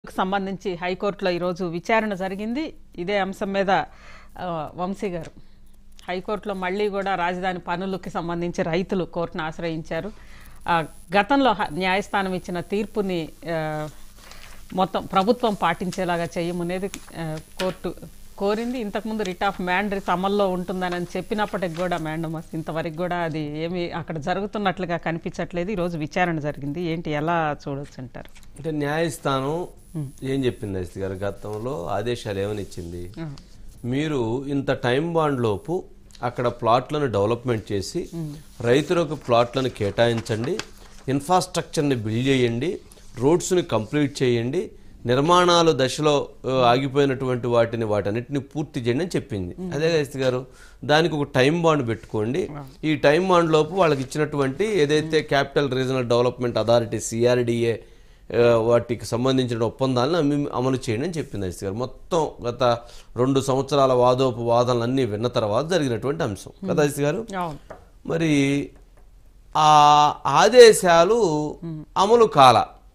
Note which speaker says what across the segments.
Speaker 1: కు సంబంధించి హైకోర్టులో ఈరోజు విచారణ జరిగింది ఇదే అంశం మీద ఆ, వంశీ గారు హైకోర్టులో మళ్ళీ కూడా రాజధాని పనులకి సంబంధించి రైతులు కోర్టును ఆశ్రయించారు ఆ, గతంలో హ- న్యాయస్థానం ఇచ్చిన తీర్పుని ఆ, మొత్తం ప్రభుత్వం పాటించేలాగా చేయమనేది ఆ, కోర్టు కోరింది ఇంతకుముందు రిట్ ఆఫ్ మ్యాండరీస్ అమల్లో ఉంటుందని చెప్పినప్పటికి కూడా మ్యాండమస్ ఇంతవరకు కూడా అది ఏమి అక్కడ జరుగుతున్నట్లుగా కనిపించట్లేదు ఈరోజు విచారణ జరిగింది ఏంటి ఎలా చూడొచ్చు అంటారు
Speaker 2: అంటే న్యాయస్థానం ఏం చెప్పింది అజిత్ గారు గతంలో ఆదేశాలు ఏమని ఇచ్చింది మీరు ఇంత టైం బాండ్ లోపు అక్కడ ప్లాట్లను డెవలప్మెంట్ చేసి రైతులకు ప్లాట్లను కేటాయించండి ఇన్ఫ్రాస్ట్రక్చర్ని బిల్డ్ చేయండి రోడ్స్ని కంప్లీట్ చేయండి నిర్మాణాలు దశలో ఆ, ఆగిపోయినటువంటి వాటిని వాటన్నిటిని పూర్తి చేయండి అని చెప్పింది అదే అజిత్ గారు దానికి ఒక టైం బాండ్ పెట్టుకోండి ఈ టైం బాండ్ లోపు వాళ్ళకి ఇచ్చినటువంటి ఏదైతే capital regional development authority CRDA ఆ, వాటికి సంబంధించిన ఒప్పందాలను అమ్మి- అమలు చేయండి అని చెప్పింది అజిత్ గారు మొత్తం గత రెండు సంవత్సరాల వాదోపవాదనలు అన్నీ విన్న తర్వాత జరిగినటువంటి అంశం కదా అజిత్ గారు
Speaker 1: అవును
Speaker 2: మరి ఆ ఆదేశాలు అమలు కాల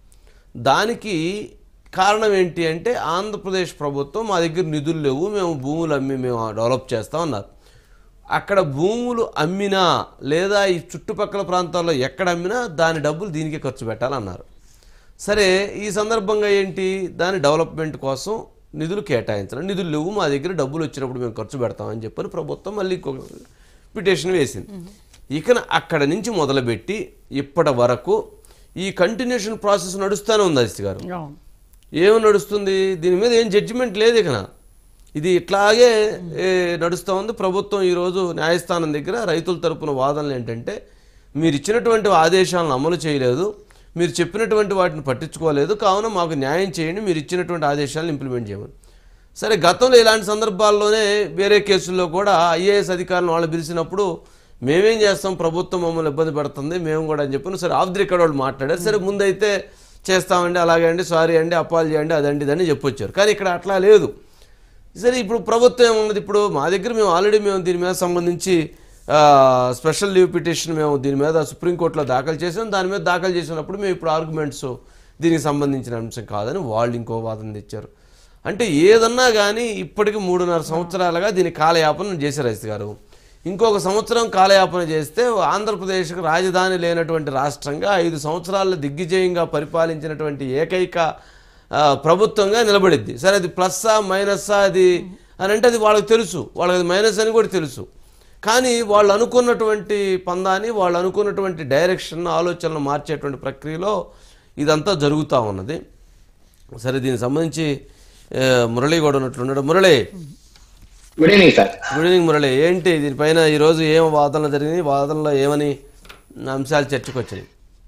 Speaker 2: దానికి కారణం ఏంటి అంటే ఆంధ్రప్రదేశ్ ప్రభుత్వం మా దగ్గర నిధులు లేవు మేము భూములు అమ్మి మేము డెవలప్ చేస్తాం అన్నారు అక్కడ భూములు అమ్మినా లేదా ఈ చుట్టుపక్కల ప్రాంతాల్లో ఎక్కడ అమ్మినా దాని డబ్బులు దీనికే ఖర్చు పెట్టాలన్నారు సరే ఈ సందర్భంగా ఏంటి దాని డెవలప్మెంట్ కోసం నిధులు కేటాయించడం నిధులు లేవు మా దగ్గర డబ్బులు వచ్చినప్పుడు మేము ఖర్చు పెడతామని చెప్పని ప్రభుత్వం మళ్ళీ ఇంకొక పిటిషన్ వేసింది ఇక అక్కడ నుంచి మొదలుపెట్టి ఇప్పటి వరకు ఈ కంటిన్యూషన్ ప్రాసెస్ నడుస్తూనే ఉంది అజిత్ గారు
Speaker 1: అవును
Speaker 2: ఏమి నడుస్తుంది దీని మీద ఏం జడ్జిమెంట్ లేదు ఇక ఇది ఇట్లాగే ఏ, నడుస్తూ ఉంది ప్రభుత్వం ఈరోజు న్యాయస్థానం దగ్గర రైతుల తరపున వాదనలు ఏంటంటే మీరు ఇచ్చినటువంటి ఆదేశాలను అమలు చేయలేదు మీరు చెప్పినటువంటి వాటిని పట్టించుకోలేదు కావున మాకు న్యాయం చేయండి మీరు ఇచ్చినటువంటి ఆదేశాలను ఇంప్లిమెంట్ చేయమని సరే గతంలో ఇలాంటి సందర్భాల్లోనే వేరే కేసుల్లో కూడా ఐఏఎస్ అధికారులను వాళ్ళు పిలిచినప్పుడు మేమేం చేస్తాం ప్రభుత్వం మమ్మల్ని ఇబ్బంది పెడుతుంది మేము కూడా అని చెప్పి సరే ఆఫ్ ది రికార్డ్ వాళ్ళు మాట్లాడారు సరే ముందైతే చేస్తామండి అలాగే అండి సారీ అండి అప్పాలు చేయండి అదండి ఇదని చెప్పొచ్చారు కానీ ఇక్కడ అట్లా లేదు సరే ఇప్పుడు ప్రభుత్వం ఏమున్నది ఇప్పుడు మా దగ్గర మేము ఆల్రెడీ మేము దీని మీద సంబంధించి ఆ, స్పెషల్ లీవ్ పిటిషన్ మేము దీని మీద సుప్రీంకోర్టులో దాఖలు చేసాం దాని మీద దాఖలు చేసినప్పుడు మేము ఇప్పుడు ఆర్గ్యుమెంట్స్ దీనికి సంబంధించిన అంశం కాదని వాళ్ళు ఇంకో వాదన తెచ్చారు అంటే ఏదన్నా కానీ ఇప్పటికి మూడున్నర సంవత్సరాలుగా దీని కాలయాపన చేశారు రైతు గారు ఇంకొక సంవత్సరం కాలయాపన చేస్తే ఆంధ్రప్రదేశ్కు రాజధాని లేనటువంటి రాష్ట్రంగా ఐదు సంవత్సరాల దిగ్విజయంగా పరిపాలించినటువంటి ఏకైక ఆ, ప్రభుత్వంగా నిలబడిద్ది సరే అది ప్లస్సా మైనస్సా అది అని అంటే అది వాళ్ళకి తెలుసు వాళ్ళకి అది మైనస్ అని కూడా తెలుసు కానీ వాళ్ళు అనుకున్నటువంటి పందాన్ని వాళ్ళు అనుకున్నటువంటి డైరెక్షన్ ఆలోచనలు మార్చేటువంటి ప్రక్రియలో ఇదంతా జరుగుతూ ఉన్నది సరే దీనికి సంబంధించి ఆ, మురళి కూడా ఉన్నట్లున్నాడు Murali
Speaker 3: good evening sir
Speaker 2: good evening Murali ఏంటి దీనిపైన ఈరోజు ఏం వాదనలు జరిగినాయి వాదనలో ఏమని అంశాలు చర్చకు వచ్చాయి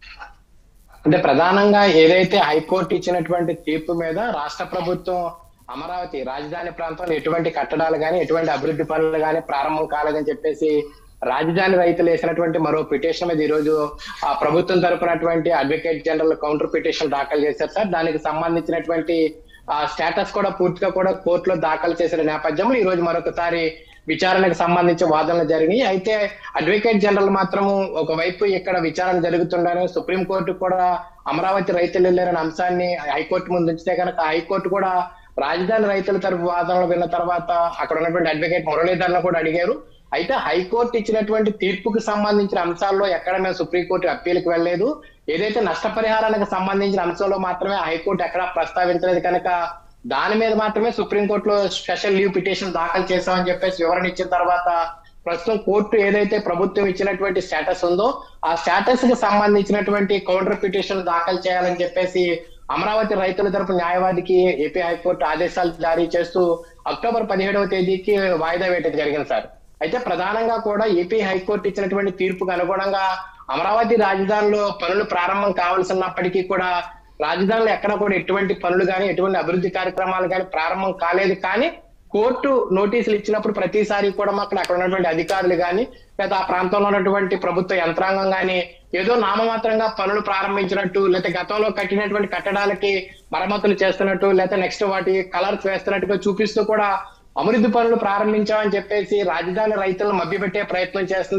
Speaker 3: అంటే ప్రధానంగా ఏదైతే హైకోర్టు ఇచ్చినటువంటి తీర్పు మీద రాష్ట్ర ప్రభుత్వం అమరావతి రాజధాని ప్రాంతంలో ఎటువంటి కట్టడాలు కానీ ఎటువంటి అభివృద్ధి పనులు కానీ ప్రారంభం కాలేదని చెప్పేసి రాజధాని రైతులు వేసినటువంటి మరో పిటిషన్ మీద ఈ రోజు ఆ ప్రభుత్వం తరపునటువంటి అడ్వకేట్ జనరల్ కౌంటర్ పిటిషన్ దాఖలు చేశారు సార్ దానికి సంబంధించినటువంటి ఆ స్టేటస్ కూడా పూర్తిగా కూడా కోర్టులో దాఖలు చేసిన నేపథ్యంలో ఈ రోజు మరొకసారి విచారణకు సంబంధించి వాదనలు జరిగినాయి అయితే అడ్వకేట్ జనరల్ మాత్రము ఒకవైపు ఇక్కడ విచారణ జరుగుతుండని సుప్రీంకోర్టు కూడా అమరావతి రైతులు వెళ్ళారనే అంశాన్ని హైకోర్టు ముందు ఉంచితే కనుక హైకోర్టు కూడా రాజధాని రైతుల తరపు వాదనలు విన్న తర్వాత అక్కడ ఉన్నటువంటి అడ్వకేట్ మురళీధర్ను కూడా అడిగారు అయితే హైకోర్టు ఇచ్చినటువంటి తీర్పుకు సంబంధించిన అంశాల్లో ఎక్కడ మేము సుప్రీంకోర్టు అప్పీల్కి వెళ్ళలేదు ఏదైతే నష్టపరిహారానికి సంబంధించిన అంశంలో మాత్రమే హైకోర్టు ఎక్కడా ప్రస్తావించలేదు కనుక దాని మీద మాత్రమే సుప్రీంకోర్టులో స్పెషల్ లీవ్ పిటిషన్ దాఖలు చేశామని చెప్పేసి వివరణ ఇచ్చిన తర్వాత ప్రస్తుతం కోర్టు ఏదైతే ప్రభుత్వం ఇచ్చినటువంటి స్టేటస్ ఉందో ఆ స్టేటస్ కి సంబంధించినటువంటి కౌంటర్ పిటిషన్ దాఖలు చేయాలని చెప్పేసి అమరావతి రైతుల తరపు న్యాయవాదికి ఏపీ హైకోర్టు ఆదేశాలు జారీ చేస్తూ అక్టోబర్ పదిహేడవ తేదీకి వాయిదా వేయడం జరిగింది సార్ అయితే ప్రధానంగా కూడా ఏపీ హైకోర్టు ఇచ్చినటువంటి తీర్పుకు అనుగుణంగా అమరావతి రాజధానిలో పనులు ప్రారంభం కావాల్సినప్పటికీ కూడా రాజధానిలో ఎక్కడ కూడా ఎటువంటి పనులు కానీ ఎటువంటి అభివృద్ధి కార్యక్రమాలు కానీ ప్రారంభం కాలేదు కానీ కోర్టు నోటీసులు ఇచ్చినప్పుడు ప్రతిసారి కూడా అక్కడ అక్కడ ఉన్నటువంటి అధికారులు కానీ లేదా ఆ ప్రాంతంలో ఉన్నటువంటి ప్రభుత్వ యంత్రాంగం కానీ ఏదో నామమాత్రంగా పనులు ప్రారంభించినట్టు లేకపోతే గతంలో కట్టినటువంటి కట్టడాలకి మరమ్మతులు చేస్తున్నట్టు లేకపోతే నెక్స్ట్ వాటి కలర్స్ వేస్తున్నట్టుగా చూపిస్తూ కూడా అభివృద్ధి పనులు ప్రారంభించామని చెప్పేసి రాజధాని రైతులను మభ్యపెట్టే ప్రయత్నం చేస్తుంది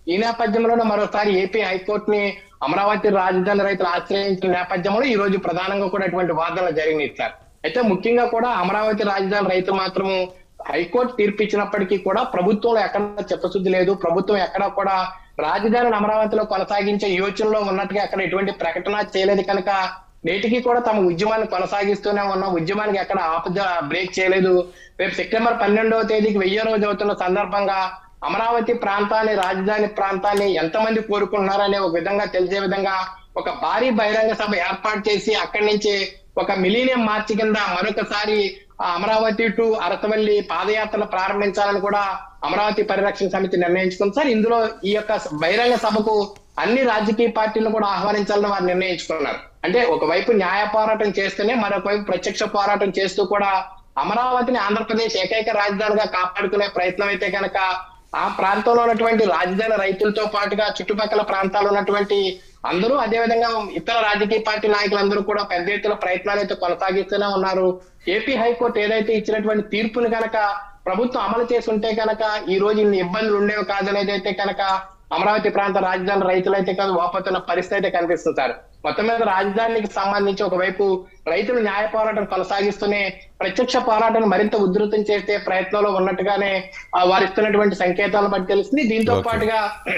Speaker 3: ఈ నేపథ్యంలోనే మరోసారి ఏపీ హైకోర్టుని అమరావతి రాజధాని రైతులు ఆశ్రయించిన నేపథ్యంలో ఈ రోజు ప్రధానంగా కూడా అటువంటి వాదనలు జరిగినాయి సార్ అయితే ముఖ్యంగా కూడా అమరావతి రాజధాని రైతు మాత్రము హైకోర్టు తీర్పు ఇచ్చినప్పటికీ కూడా ప్రభుత్వంలో ఎక్కడ చిత్తశుద్ధి లేదు ప్రభుత్వం ఎక్కడ కూడా రాజధానిని అమరావతిలో కొనసాగించే యోచనలో ఉన్నట్టుగా అక్కడ ఎటువంటి ప్రకటన చేయలేదు కనుక నేటికి కూడా తమ ఉద్యమాన్ని కొనసాగిస్తూనే ఉన్నాం ఉద్యమానికి ఎక్కడ ఆపద బ్రేక్ చేయలేదు రేపు సెప్టెంబర్ పన్నెండవ తేదీకి వెయ్యో రోజు అవుతున్న సందర్భంగా అమరావతి ప్రాంతాన్ని రాజధాని ప్రాంతాన్ని ఎంతమంది కోరుకుంటున్నారనే ఒక విధంగా తెలిసే విధంగా ఒక భారీ బహిరంగ సభ ఏర్పాటు చేసి అక్కడి నుంచి ఒక మిలీనియం మార్చి కింద మరొకసారి ఆ అమరావతి టు అరసవల్లి పాదయాత్రను ప్రారంభించాలని కూడా అమరావతి పరిరక్షణ సమితి నిర్ణయించుకుంది సార్ ఇందులో ఈ యొక్క బహిరంగ సభకు అన్ని రాజకీయ పార్టీలను కూడా ఆహ్వానించాలని వారు నిర్ణయించుకున్నారు అంటే ఒకవైపు న్యాయ పోరాటం చేస్తూనే మరొక వైపు ప్రత్యక్ష పోరాటం చేస్తూ కూడా అమరావతిని ఆంధ్రప్రదేశ్ ఏకైక రాజధానిగా కాపాడుకునే ప్రయత్నం అయితే కనుక ఆ ప్రాంతంలో ఉన్నటువంటి రాజధాని రైతులతో పాటుగా చుట్టుపక్కల ప్రాంతాల్లో ఉన్నటువంటి అందరూ అదేవిధంగా ఇతర రాజకీయ పార్టీ నాయకులందరూ కూడా పెద్ద ఎత్తున ప్రయత్నాలు అయితే కొనసాగిస్తూనే ఉన్నారు ఏపీ హైకోర్టు ఏదైతే ఇచ్చినటువంటి తీర్పుని కనుక ప్రభుత్వం అమలు చేసి ఉంటే కనుక ఈ రోజు ఇన్ని ఇబ్బందులు ఉండేవి కాదనేది అయితే కనుక అమరావతి ప్రాంత రాజధాని రైతులైతే కాదు వాపోతున్న పరిస్థితి అయితే కనిపిస్తుంది సార్ మొత్తం మీద రాజధానికి సంబంధించి ఒకవైపు రైతులు న్యాయ పోరాటం కొనసాగిస్తూనే ప్రత్యక్ష పోరాటం మరింత ఉధృతం చేసే ప్రయత్నంలో ఉన్నట్టుగానే ఆ, వారు ఇస్తున్నటువంటి సంకేతాలను బట్టి తెలుస్తుంది దీంతో
Speaker 2: Okay.
Speaker 3: పాటుగా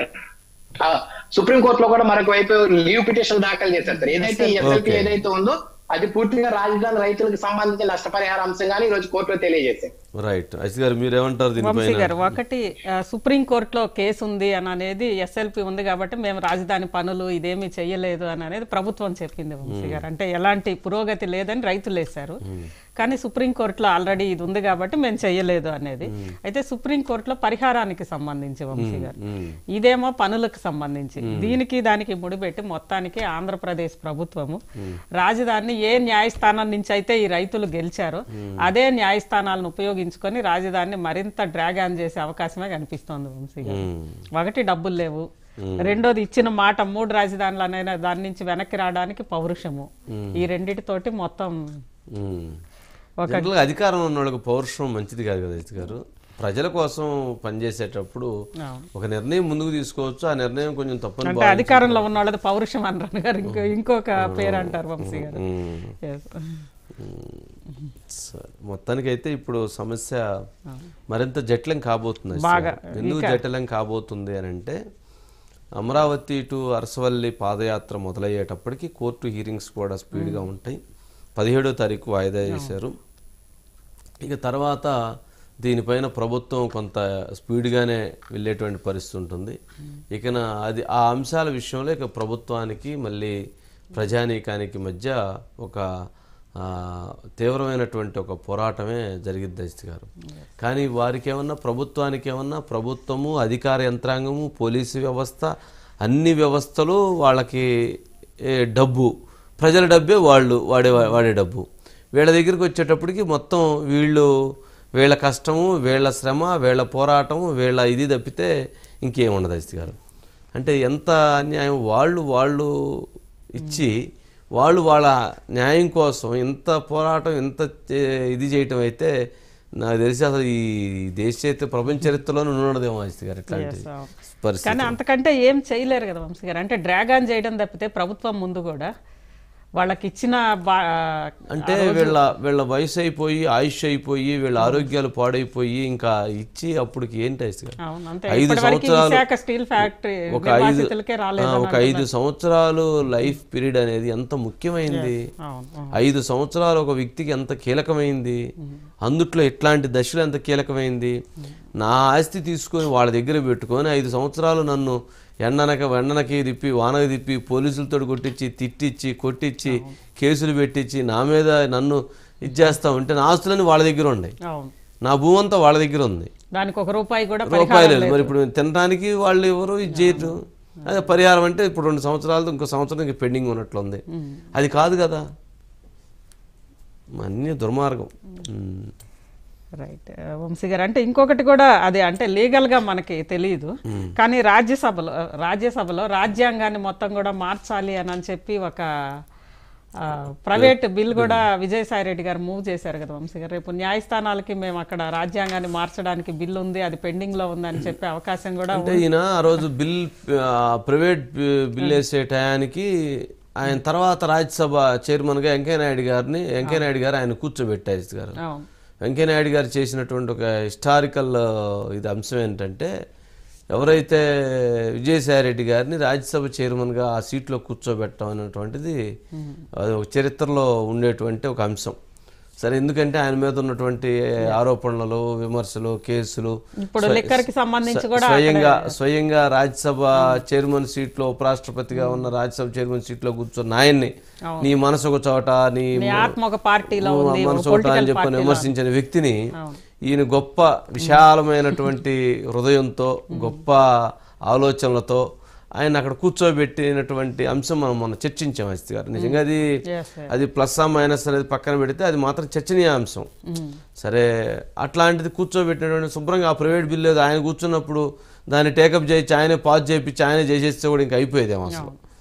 Speaker 3: ఆ, సుప్రీంకోర్టులో కూడా మరొక వైపు లీవ్ పిటిషన్ దాఖలు చేశారు సార్ ఏదైతే ఎస్ఎల్పి
Speaker 2: Okay.
Speaker 3: ఏదైతే ఉందో అది పూర్తిగా రాజధాని రైతులకు సంబంధించిన నష్టపరిహార అంశంగానే ఈ రోజు కోర్టులో తెలియజేశారు
Speaker 2: రైట్ అజిత్ గారు మీరేమంటారు
Speaker 1: వంశీ
Speaker 2: దీనిపైన
Speaker 1: గారు ఒకటి ఆ, సుప్రీంకోర్టులో కేసు ఉంది అని అనేది ఎస్ఎల్పి ఉంది కాబట్టి మేము రాజధాని పనులు ఇదేమీ చెయ్యలేదు అని అనేది ప్రభుత్వం చెప్పింది వంశీ గారు అంటే ఎలాంటి పురోగతి లేదని రైతులు వేశారు కానీ సుప్రీంకోర్టులో ఆల్రెడీ ఇది ఉంది కాబట్టి మేము చెయ్యలేదు అనేది అయితే సుప్రీంకోర్టులో పరిహారానికి సంబంధించి వంశీ గారు ఇదేమో పనులకు సంబంధించి దీనికి దానికి ముడిపెట్టి మొత్తానికి ఆంధ్రప్రదేశ్ ప్రభుత్వము రాజధానిని ఏ న్యాయస్థానం నుంచి అయితే ఈ రైతులు గెలిచారో అదే న్యాయస్థానాలను ఉపయోగించుకొని రాజధానిని మరింత డ్రాగ్ ఆన్ చేసే అవకాశమే కనిపిస్తోంది వంశీ గారు ఒకటి డబ్బులు లేవు రెండోది ఇచ్చిన మాట మూడు రాజధానులనైనా దాని నుంచి వెనక్కి రావడానికి పౌరుషము ఈ రెండిటితోటి మొత్తం ఒక
Speaker 2: జనరల్గా అధికారం ఉన్న వాళ్ళకి పౌరుషం మంచిది కాదు కదా అజిత్ గారు ప్రజల కోసం పనిచేసేటప్పుడు
Speaker 1: అవును.
Speaker 2: ఒక నిర్ణయం ముందుకు తీసుకోవచ్చు ఆ నిర్ణయం కొంచెం తప్పని
Speaker 1: అంటే అధికారంలో ఉన్న వాళ్ళది పౌరుషం అనరాను గారు ఇంకో ఇంకొక పేరు అంటారు వంశీ గారు
Speaker 2: మ్మ్.
Speaker 1: Yes.
Speaker 2: సరే. మొత్తానికైతే ఇప్పుడు సమస్య మరింత జటిలం కాబోతుంది అజిత్
Speaker 1: బాగా.
Speaker 2: గారు. ఎందుకు జటిలం కాబోతుంది అని అంటే అమరావతి టు అరసవల్లి పాదయాత్ర మొదలయ్యేటప్పటికి కోర్టు హీరింగ్స్ కూడా స్పీడ్గా ఉంటాయి పదిహేడో తారీఖు వాయిదా చేశారు ఇక తర్వాత దీనిపైన ప్రభుత్వం కొంత స్పీడ్గానే వెళ్ళేటువంటి పరిస్థితి ఉంటుంది ఇక నా- అది ఆ అంశాల విషయంలో ఇక ప్రభుత్వానికి మళ్ళీ ప్రజానీకానికి మధ్య ఒక ఆ, తీవ్రమైనటువంటి ఒక పోరాటమే జరిగింది దశిత్ గారు కానీ వారికి ఏమన్నా ప్రభుత్వానికి ఏమన్నా ప్రభుత్వము అధికార యంత్రాంగము పోలీసు వ్యవస్థ అన్ని వ్యవస్థలు వాళ్ళకి ఏ, డబ్బు ప్రజల డబ్బే వాళ్ళు వాడే వాడే డబ్బు వీళ్ళ దగ్గరికి వచ్చేటప్పటికి మొత్తం వీళ్ళు వీళ్ళ కష్టము వీళ్ళ శ్రమ వీళ్ళ పోరాటము వీళ్ళ ఇది తప్పితే ఇంకేం ఉండదు అజిత్ గారు అంటే ఎంత అన్యాయం వాళ్ళు వాళ్ళు ఇచ్చి వాళ్ళు వాళ్ళ న్యాయం కోసం ఇంత పోరాటం ఇంత చే- ఇది చేయటం అయితే నాకు తెలిసి అసలు ఈ దేశ చరిత్ర ప్రపంచ చరిత్రలోనే ఉండదేమో అజిత్ గారు ఇట్లాంటి
Speaker 1: Yes, అవును.
Speaker 2: పరిస్థితి
Speaker 1: కానీ అంతకంటే ఏం చేయలేరు కదా వంశీ గారు అంటే డ్రాగ్ ఆన్ చేయడం తప్పితే ప్రభుత్వం ముందు కూడా వాళ్ళకి ఇచ్చిన బా-
Speaker 2: అంటే వీళ్ళ వీళ్ళ వయసు అయిపోయి ఆయుష్ అయిపోయి వీళ్ళ ఆరోగ్యాలు పాడైపోయి ఇంకా ఇచ్చి అప్పటికి ఏంటి అజిత్ గారు
Speaker 1: అవును అంతే
Speaker 2: ఐదు
Speaker 1: ఇప్పటివరకు
Speaker 2: సంవత్సరాలు
Speaker 1: విశాఖ స్టీల్ ఫ్యాక్టరీ
Speaker 2: ఒక ఐదు
Speaker 1: నిర్వాసితులకే
Speaker 2: ఆ,
Speaker 1: రాలేదు
Speaker 2: ఒక ఐదు సంవత్సరాలు లైఫ్ పీరియడ్ అనేది ఎంత ముఖ్యమైనది
Speaker 1: అవును అవును.
Speaker 2: ఐదు సంవత్సరాలు ఒక వ్యక్తికి ఎంత కీలకమైంది అందుట్లో ఎట్లాంటి దశలు ఎంత కీలకమైంది నా ఆస్తి తీసుకొని వాళ్ళ దగ్గర పెట్టుకొని ఐదు సంవత్సరాలు నన్ను ఎండనక ఎండనకి తిప్పి వానకి తిప్పి పోలీసులతో కొట్టించి తిట్టించి కొట్టించి కేసులు పెట్టించి నా మీద నన్ను ఇది చేస్తా ఉంటే నా ఆస్తులన్నీ వాళ్ళ దగ్గర ఉన్నాయి
Speaker 1: అవును
Speaker 2: నా భూమి అంతా వాళ్ళ దగ్గర ఉంది
Speaker 1: దానికి ఒక రూపాయి కూడా
Speaker 2: రూపాయలు
Speaker 1: పరిహారం
Speaker 2: లేదు
Speaker 1: లేదు
Speaker 2: మరి ఇప్పుడు తినడానికి వాళ్ళు ఎవరు ఇది చేయరు అదే పరిహారం అంటే ఇప్పుడు రెండు సంవత్సరాలు ఇంకో సంవత్సరం ఇంకా పెండింగ్ ఉన్నట్లుంది అది కాదు కదా అన్ని దుర్మార్గం ఉమ్.
Speaker 1: రైట్ వంశీ గారు అంటే ఇంకొకటి కూడా అది అంటే లీగల్ గా మనకి తెలియదు కానీ రాజ్యసభలో రాజ్యసభలో రాజ్యాంగాన్ని మొత్తం కూడా మార్చాలి అని అని చెప్పి ఒక ఆ, ప్రైవేట్ బిల్ కూడా విజయసాయి రెడ్డి గారు మూవ్ చేశారు కదా వంశీ గారు రేపు న్యాయస్థానాలకి మేము అక్కడ రాజ్యాంగాన్ని మార్చడానికి బిల్ ఉంది అది పెండింగ్ లో ఉంది అని చెప్పే అవకాశం కూడా
Speaker 2: అంటే ఈయన ఆ రోజు బిల్ ఆ, ప్రైవేట్ బి- బిల్ వేసే టయానికి ఆయన తర్వాత రాజ్యసభ చైర్మన్గా వెంకయ్యనాయుడు గారిని వెంకయ్యనాయుడు గారు ఆయన కూర్చోబెట్టారు గారు
Speaker 1: అవును
Speaker 2: వెంకయ్యనాయుడు గారు చేసినటువంటి ఒక హిస్టారికల్ ఇది అంశం ఏంటంటే ఎవరైతే విజయసాయి రెడ్డి గారిని రాజ్యసభ చైర్మన్గా ఆ సీట్లో కూర్చోబెట్టడం అనేటువంటిది అది ఒక చరిత్రలో ఉండేటువంటి ఒక అంశం సరే ఎందుకంటే ఆయన మీద ఉన్నటువంటి ఆరోపణలు విమర్శలు కేసులు
Speaker 1: ఇప్పుడు
Speaker 2: స్వ-
Speaker 1: లిక్కర్ కి సంబంధించి కూడా
Speaker 2: స్వయంగా స్వయంగా రాజ్యసభ చైర్మన్ సీట్లో ఉపరాష్ట్రపతిగా ఉన్న రాజ్యసభ చైర్మన్ సీట్లో కూర్చున్న ఆయన్ని నీ మనసు ఒక చోట నీ
Speaker 1: నీ ఆత్మ ఒక పార్టీలో ఉంది ఒక
Speaker 2: మనసు ఒకట అని
Speaker 1: పొలిటికల్
Speaker 2: చెప్పని విమర్శించిన వ్యక్తిని
Speaker 1: అవును.
Speaker 2: ఈయన గొప్ప విశాలమైనటువంటి హృదయంతో గొప్ప ఆలోచనలతో ఆయన అక్కడ కూర్చోబెట్టినటువంటి అంశం మనం మొన్న చర్చించాం అస్తి గారు నిజంగా అది
Speaker 1: Yes, sir.
Speaker 2: అది ప్లస్ ఆ మైనస్ అనేది పక్కన పెడితే అది మాత్రం చర్చనీయాంశం సరే అట్లాంటిది కూర్చోబెట్టినటువంటి శుభ్రంగా ఆ ప్రైవేట్ బిల్ ఏదో ఆయన కూర్చున్నప్పుడు దాన్ని టేకప్ చేయించి ఆయనే పాజ్ చేయించి ఆయనే చేసేస్తే కూడా ఇంకా అయిపోయేదేమో అసలు